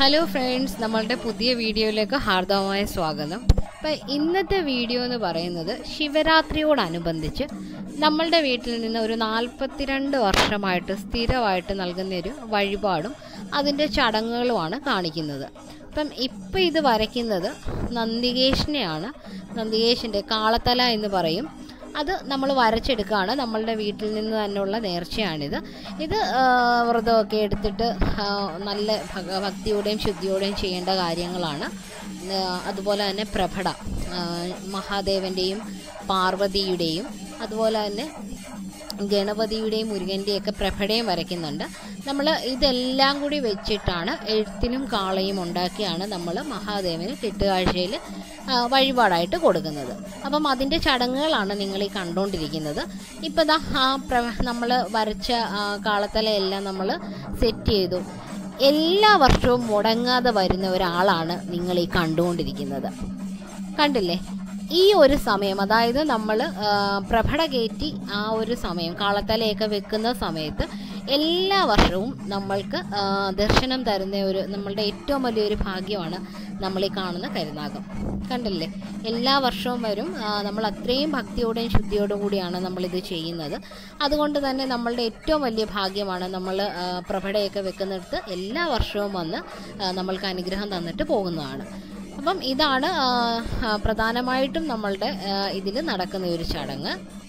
hello friends നമ്മളുടെ പുതിയ വീഡിയോയിലേക്ക് ഹാർദവമായ സ്വാഗതം അപ്പം ഇന്നത്തെ വീഡിയോ എന്ന് പറയുന്നത് ശിവരാത്രിയോടനുബന്ധിച്ച് നമ്മളുടെ വീട്ടിൽ നിന്ന് ഒരു നാൽപ്പത്തിരണ്ട് വർഷമായിട്ട് സ്ഥിരമായിട്ട് നൽകുന്ന ഒരു വഴിപാടും അതിൻ്റെ ചടങ്ങുകളുമാണ് കാണിക്കുന്നത് അപ്പം ഇപ്പം ഇത് വരയ്ക്കുന്നത് നന്ദികേശിനെയാണ് നന്ദികേശിൻ്റെ കാളത്തല എന്ന് പറയും അത് നമ്മൾ വരച്ചെടുക്കുകയാണ് നമ്മളുടെ വീട്ടിൽ നിന്ന് തന്നെയുള്ള നേർച്ചയാണിത് ഇത് ആ, വ്രതമൊക്കെ എടുത്തിട്ട് ആ, നല്ല ഭഗ- ഭക്തിയോടെയും ശുദ്ധിയോടെയും ചെയ്യേണ്ട കാര്യങ്ങളാണ് ആ, അതുപോലെ തന്നെ പ്രഭട ആ, മഹാദേവൻ്റെയും പാർവതിയുടെയും അതുപോലെ തന്നെ ഗണപതിയുടെയും മുരുകൻ്റെയും ഒക്കെ പ്രഭടയും വരയ്ക്കുന്നുണ്ട് നമ്മൾ ഇതെല്ലാം കൂടി വെച്ചിട്ടാണ് എഴുത്തിനും കാളയും ഉണ്ടാക്കിയാണ് നമ്മൾ മഹാദേവന് കെട്ടുകാഴ്ചയിൽ വഴിപാടായിട്ട് കൊടുക്കുന്നത് അപ്പം അതിൻ്റെ ചടങ്ങുകളാണ് നിങ്ങൾ ഈ കണ്ടുകൊണ്ടിരിക്കുന്നത് ഇപ്പം ദാ ആ പ്ര നമ്മൾ വരച്ച ആ, കാളത്തലയെല്ലാം നമ്മൾ സെറ്റ് ചെയ്തു എല്ലാ വർഷവും മുടങ്ങാതെ വരുന്ന ഒരാളാണ് നിങ്ങൾ ഈ കണ്ടുകൊണ്ടിരിക്കുന്നത് കണ്ടില്ലേ ഈ ഒരു സമയം അതായത് നമ്മൾ പ്രഭട കയറ്റി ആ ഒരു സമയം കാളത്തലയൊക്കെ വെക്കുന്ന സമയത്ത് എല്ലാ വർഷവും നമ്മൾക്ക് ആ, ദർശനം തരുന്ന ഒരു നമ്മളുടെ ഏറ്റവും വലിയൊരു ഭാഗ്യമാണ് നമ്മൾ ഈ കാണുന്ന കരുനാഗം കണ്ടില്ലേ എല്ലാ വർഷവും വരും ആ, നമ്മൾ അത്രയും ഭക്തിയോടെയും ശുദ്ധിയോടും കൂടിയാണ് നമ്മളിത് ചെയ്യുന്നത് അതുകൊണ്ട് തന്നെ നമ്മളുടെ ഏറ്റവും വലിയ ഭാഗ്യമാണ് നമ്മൾ ആ, പ്രഭടയൊക്കെ വെക്കുന്നിടത്ത് എല്ലാ വർഷവും വന്ന് ആ, നമ്മൾക്ക് അനുഗ്രഹം തന്നിട്ട് പോകുന്നതാണ് അപ്പം ഇതാണ് ആ, ആ, പ്രധാനമായിട്ടും നമ്മളുടെ ഇതിൽ നടക്കുന്ന ഒരു ചടങ്ങ്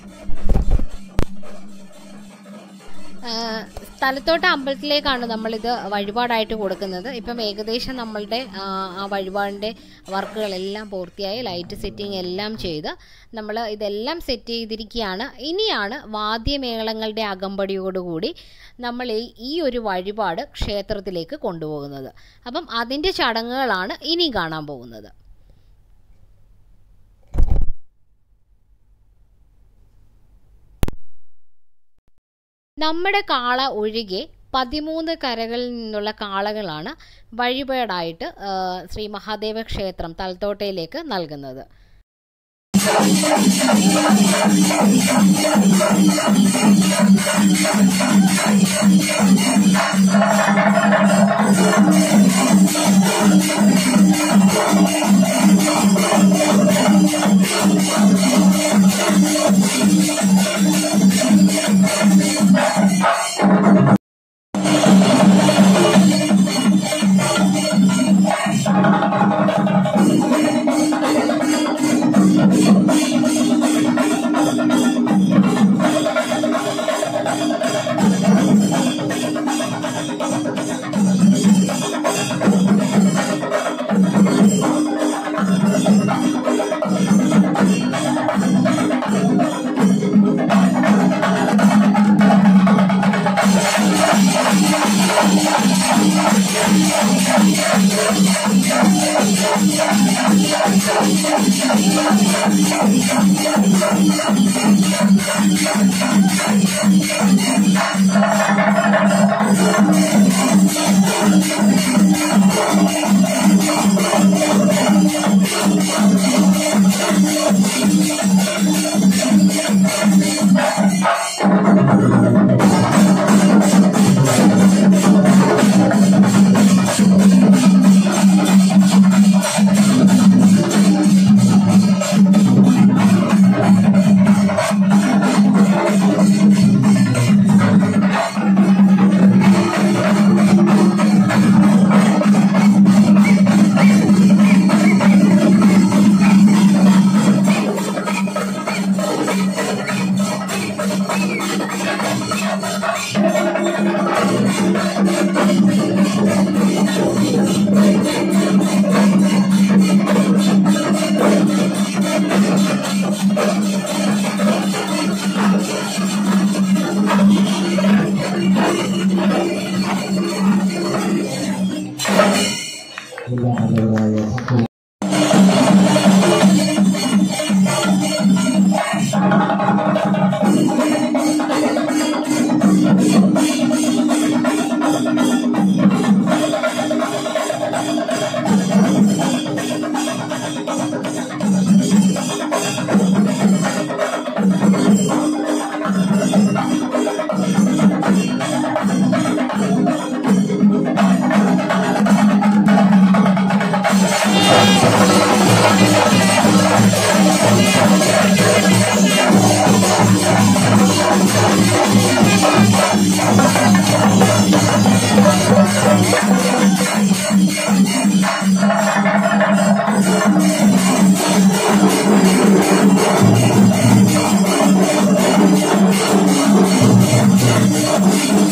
ആ, സ്ഥലത്തോട്ട് അമ്പലത്തിലേക്കാണ് നമ്മളിത് വഴിപാടായിട്ട് കൊടുക്കുന്നത് ഇപ്പം ഏകദേശം നമ്മളുടെ ആ, ആ വഴിപാടിൻ്റെ വർക്കുകളെല്ലാം പൂർത്തിയായി ലൈറ്റ് സെറ്റിംഗ് എല്ലാം ചെയ്ത് നമ്മൾ ഇതെല്ലാം സെറ്റ് ചെയ്തിരിക്കുകയാണ് ഇനിയാണ് വാദ്യമേളങ്ങളുടെ അകമ്പടിയോടുകൂടി നമ്മൾ ഈ- ഈ ഒരു വഴിപാട് ക്ഷേത്രത്തിലേക്ക് കൊണ്ടുപോകുന്നത് അപ്പം അതിൻ്റെ ചടങ്ങുകളാണ് ഇനി കാണാൻ പോകുന്നത് നമ്മുടെ കാള ഒഴികെ പതിമൂന്ന് കരകളിൽ നിന്നുള്ള കാളകളാണ് വഴിപാടായിട്ട് ആ, ശ്രീ മഹാദേവ ക്ഷേത്രം തലത്തോട്ടയിലേക്ക് നൽകുന്നത് Thank ആ